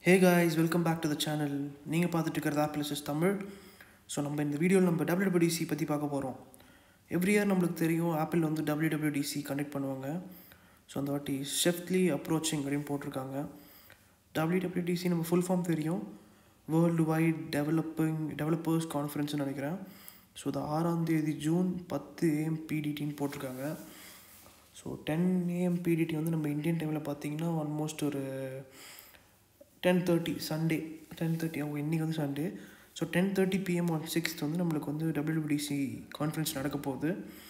hey guys welcome back to the channel நீங்கள் பார்த்துட்டு இருக்கிறது ஆப்பிள்ஸ் தமிழ் ஸோ நம்ம இந்த வீடியோவில் நம்ம WWDC பற்றி பார்க்க போகிறோம் எவ்ரி இயர் நம்மளுக்கு தெரியும் ஆப்பிள் வந்து WWDC கண்டக்ட் பண்ணுவாங்க ஸோ அந்த வாட்டி ஷெஃப்ட்லி அப்ரோச்சிங் அப்படின்னு போட்டிருக்காங்க WWDC நம்ம ஃபுல் ஃபார்ம் தெரியும் வேர்ல்டு வைட் டெவலப்பிங் டெவலப்பர்ஸ் கான்ஃபரன்ஸ்னு நினைக்கிறேன் ஸோ இது ஆறாம் தேதி ஜூன் பத்து ஏஎம் பிடிடின்னு போட்டிருக்காங்க ஸோ டென் ஏஎம் பிடிடி வந்து நம்ம இந்தியன் டைமில் பார்த்தீங்கன்னா ஆல்மோஸ்ட் ஒரு ten thirty Sunday ten thirty அவங்க இன்றைக்கி வந்து Sunday so ten thirty PM on sixth வந்து நம்மளுக்கு வந்து டபிள்யூபிடிசி கான்ஃபரன்ஸ் நடக்க போகுது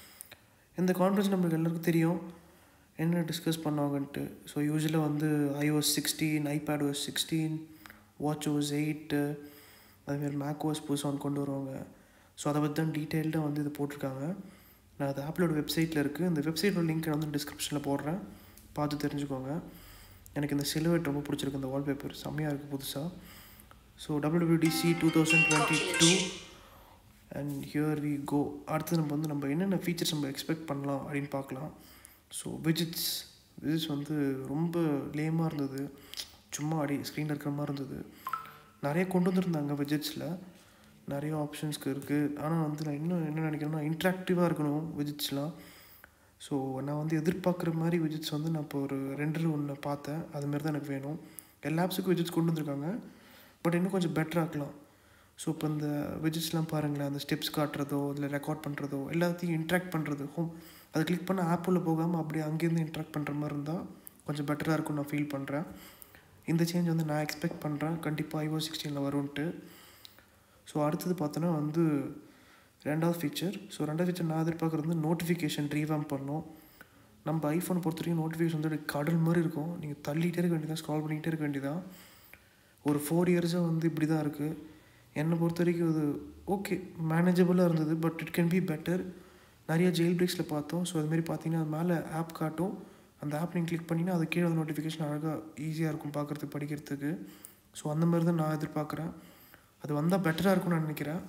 இந்த கான்ஃபரன்ஸ் நம்மளுக்கு எல்லாருக்கும் தெரியும் என்ன டிஸ்கஸ் பண்ணுவாங்கன்ட்டு ஸோ யூஸ்வலாக வந்து iOS sixteen iPad OS sixteen watch OS eight அதுமாரி மேக் ஓஎஸ் புதுசாக ஒன்று கொண்டு வருவாங்க ஸோ அதை பற்றி தான் டீட்டெயில்டாக வந்து இது போட்டிருக்காங்க நான் அது ஆப்பிளோட வெப்சைட்டில் இருக்குது இந்த வெப்சைட்டோட லிங்க் நான் வந்து டிஸ்கிரிப்ஷனில் போடுறேன் பார்த்து தெரிஞ்சுக்கோங்க எனக்கு இந்த சிலுவெட் ரொம்ப பிடிச்சிருக்கு இந்த வால்பேப்பர் செம்மையாக இருக்குது புதுசாக so WWDC two thousand twenty two and here we go அடுத்து நம்ம வந்து நம்ம என்னென்ன ஃபீச்சர்ஸ் நம்ம எக்ஸ்பெக்ட் பண்ணலாம் அப்படின்னு பார்க்கலாம் ஸோ விஜிட்ஸ் விஜிட்ஸ் வந்து ரொம்ப லேமாக இருந்தது சும்மா அடி ஸ்க்ரீனில் இருக்கிற மாதிரி இருந்தது நிறைய கொண்டு வந்திருந்தாங்க விஜிட்ஸில் நிறைய ஆப்ஷன்ஸ்க்கு இருக்குது ஆனால் வந்து நான் இன்னும் என்ன நினைக்கிறேன்னா இன்ட்ராக்டிவாக இருக்கணும் விஜிட்ஸ்லாம் ஸோ நான் வந்து எதிர்பார்க்குற மாதிரி விஜிட்ஸ் வந்து நான் இப்போ ஒரு ரெண்டு ஒன்று பார்த்தேன் அதுமாரி தான் எனக்கு வேணும் எல்லா ஆப்ஸுக்கும் விஜிட்ஸ் கொண்டு வந்திருக்காங்க பட் இன்னும் கொஞ்சம் பெட்டராக்கலாம் ஸோ இப்போ இந்த விஜிட்ஸ்லாம் பாருங்களேன் அந்த ஸ்டெப்ஸ் காட்டுறதோ இல்லை ரெக்கார்ட் பண்ணுறதோ எல்லாத்தையும் இன்ட்ராக்ட் பண்ணுறது ஹோம் அதை கிளிக் பண்ண ஆப்பில் போகாமல் அப்படியே அங்கேருந்து இன்ட்ராக்ட் பண்ணுற மாதிரி இருந்தால் கொஞ்சம் பெட்டராக இருக்கும்னு நான் ஃபீல் பண்ணுறேன் இந்த சேஞ்ச் வந்து நான் எக்ஸ்பெக்ட் பண்ணுறேன் கண்டிப்பாக ஐஓ சிக்ஸ்டீனில் வரும்ன்ட்டு ஸோ அடுத்தது பார்த்தோன்னா வந்து ரெண்டாவது ஃபீச்சர் ஸோ ரெண்டாவது ஃபீச்சர் நான் எதிர்பார்க்குறது வந்து நோட்டிஃபிகேஷன் ரீவேம் பண்ணோம் நம்ம ஐஃபோனை பொறுத்த வரைக்கும் நோட்டிஃபிகேஷன் வந்து கடல் மாதிரி இருக்கும் நீங்கள் தள்ளிகிட்டே இருக்க வேண்டியதான் ஸ்க்ரால் பண்ணிக்கிட்டே இருக்க வேண்டியதான் ஒரு ஃபோர் இயர்ஸாக வந்து இப்படி தான் இருக்குது என்னை பொறுத்த வரைக்கும் அது ஓகே மேனேஜபிளாக இருந்தது but it can be better நிறைய ஜெயில் பிரேக்ஸில் பார்த்தோம் ஸோ அதுமாரி பார்த்தீங்கன்னா அது மேலே ஆப் காட்டும் அந்த ஆப் நீங்கள் கிளிக் பண்ணிங்கன்னா அது கீழே நோட்டிஃபிகேஷன் அழகாக ஈஸியாக இருக்கும் பார்க்குறதுக்கு படிக்கிறதுக்கு ஸோ அந்த மாதிரி தான் நான் எதிர்பார்க்குறேன் அது வந்தால் பெட்டராக இருக்கும்னு நான் நினைக்கிறேன்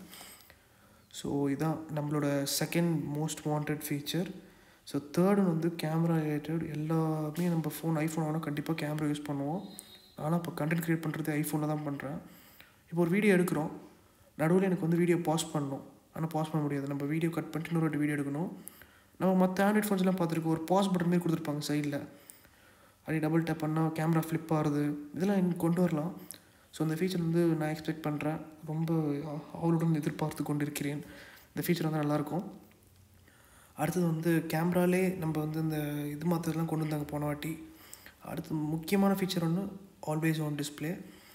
ஸோ இதான் நம்மளோட second most wanted feature so third வந்து கேமரா ரிலேட்டட் எல்லாமே நம்ம ஃபோன் ஐஃபோன் ஆனால் கண்டிப்பாக கேமரா யூஸ் பண்ணுவோம் ஆனால் இப்போ கண்டென்ட் க்ரியேட் பண்ணுறது ஐஃபோனில் தான் பண்ணுறேன் இப்போ ஒரு வீடியோ எடுக்கிறோம் நடுவில் எனக்கு வந்து வீடியோ பாஸ் பண்ணணும் ஆனால் பாஸ் பண்ண முடியாது நம்ம வீடியோ கட் பண்ணிட்டு இன்னொரு வீடியோ எடுக்கணும் நம்ம மற்ற ஆண்ட்ராய்ட் ஃபோன்ஸ்லாம் பார்த்துருக்கோம் ஒரு பாஸ் பட்டன் மாரி கொடுத்துருப்பாங்க சைடில் அப்படி டபுள் டேப் பண்ணால் கேமரா ஃப்ளிப் ஆகுது இதெல்லாம் எனக்கு கொண்டு வரலாம் ஸோ இந்த ஃபீச்சர் வந்து நான் எக்ஸ்பெக்ட் பண்ணுறேன் ரொம்ப அவளுடன் எதிர்பார்த்து கொண்டு இருக்கிறேன் இந்த ஃபீச்சர் வந்து நல்லாயிருக்கும் அடுத்தது வந்து கேமராலே நம்ம வந்து இந்த இது மாற்றதெல்லாம் கொண்டு வந்தாங்க போன வாட்டி அடுத்து முக்கியமான ஃபீச்சர் ஒன்று always on display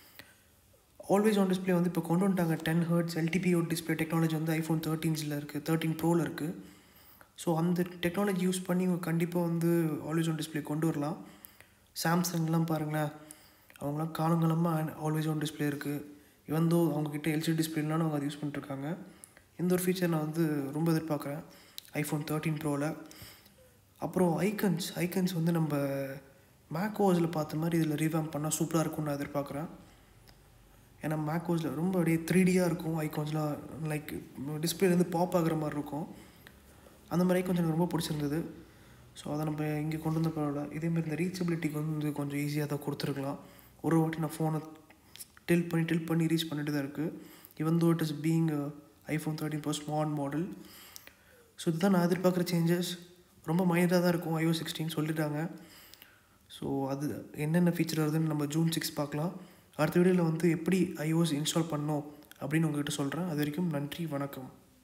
always on display வந்து இப்போ கொண்டு வந்துட்டாங்க ten hertz LTPO display technology வந்து ஐஃபோன் தேர்ட்டீன்ஸில் இருக்குது தேர்ட்டின் ப்ரோவில் இருக்குது ஸோ அந்த டெக்னாலஜி யூஸ் பண்ணி இவங்க கண்டிப்பாக வந்து ஆல்வேஸ் ஆன் டிஸ்பிளே கொண்டு வரலாம் சாம்சங்லாம் பாருங்களேன் அவங்களாம் காலங்காலமாக ஆல்வேஸ் ஆன் டிஸ்பிளே இருக்குது இவன் தோ அவங்கக்கிட்ட எல்சிடி டிஸ்பிளேலாம் அவங்க அதை யூஸ் பண்ணிட்டுருக்காங்க இந்த ஒரு ஃபீச்சர் நான் வந்து ரொம்ப எதிர்பார்க்குறேன் ஐஃபோன் தேர்ட்டின் ப்ரோவில் அப்புறம் ஐக்கன்ஸ் ஐக்கன்ஸ் வந்து நம்ம மேக்ஓஸில் பார்த்த மாதிரி இதில் ரீவேம் பண்ணால் சூப்பராக இருக்கும்னு நான் எதிர்பார்க்குறேன் ஏன்னா மேக்ஓஸில் ரொம்ப அப்படியே த்ரீ டியாக இருக்கும் ஐக்கான்ஸ்லாம் லைக் டிஸ்பிளேலேருந்து பாப் ஆகுற மாதிரி இருக்கும் அந்த மாதிரி ஐக்கான்ஸ் எனக்கு ரொம்ப பிடிச்சிருந்தது ஸோ அதை நம்ம இங்கே கொண்டு வந்த பரவாயில்ல இதேமாரி இந்த ரீச்சபிலிட்டிக்கு வந்து கொஞ்சம் ஈஸியாக தான் கொடுத்துருக்கலாம் ஒரு வாட்டி நான் ஃபோனை டில் பண்ணி டில் பண்ணி ரீச் பண்ணிட்டு தான் இருக்குது இவன் though it is being iPhone thirteen pro smart model so இதுதான் நான் எதிர்பார்க்குற சேஞ்சஸ் ரொம்ப மைனராக தான் இருக்கும் ஐஓ சிக்ஸ்டீன் சொல்லிட்டாங்க ஸோ அது என்னென்ன ஃபீச்சர் வருதுன்னு நம்ம ஜூன் சிக்ஸ் பார்க்கலாம் அடுத்த வீடியோவில் வந்து எப்படி ஐஓஎஸ் இன்ஸ்டால் பண்ணோம் அப்படின்னு உங்ககிட்ட சொல்கிறேன் அது வரைக்கும் நன்றி வணக்கம்